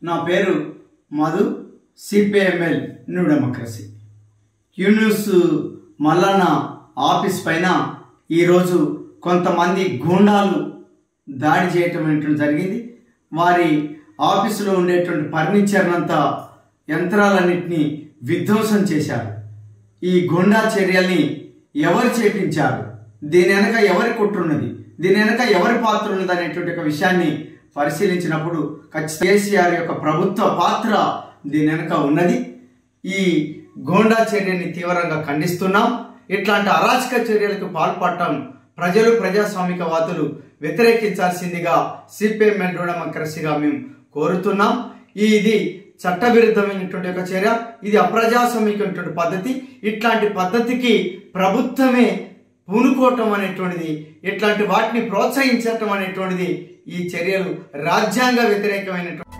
నా పేరు మధు సిపిఎంఎల్ న్యూ డెమోక్రసీ యూన్యూస్ మల్లన్న ఆఫీస్ పైన ఈరోజు కొంతమంది గూండాలు దాడి చేయటం అనేటువంటి జరిగింది వారి ఆఫీసులో ఉండేటువంటి ఫర్నిచర్ అంతా యంత్రాలన్నింటినీ విధ్వంసం చేశారు ఈ గుండా చర్యల్ని ఎవరు చేపించారు దీని వెనక ఎవరి కుట్రున్నది దీని వెనక ఎవరి పాత్ర ఉన్నది అనేటువంటి ఒక విషయాన్ని పరిశీలించినప్పుడు ఖచ్చితంగా కేసీఆర్ యొక్క ప్రభుత్వ పాత్ర దీని వెనక ఉన్నది ఈ గోండా చర్యని తీవ్రంగా ఖండిస్తున్నాం ఇట్లాంటి అరాచక చర్యలకు పాల్పడటం ప్రజలు ప్రజాస్వామికవాదులు వ్యతిరేకించాల్సిందిగా సిపిఎంఎల్ డెమోక్రసీగా మేము కోరుతున్నాం ఈ ఇది చట్టవిరుద్ధమైనటువంటి ఒక చర్య ఇది అప్రజాస్వామికమైనటువంటి పద్ధతి ఇట్లాంటి పద్ధతికి ప్రభుత్వమే పూనుకోవటం అనేటువంటిది ఇట్లాంటి వాటిని ప్రోత్సహించటం అనేటువంటిది ఈ చర్యలు రాజ్యాంగ వ్యతిరేకమైనటువంటి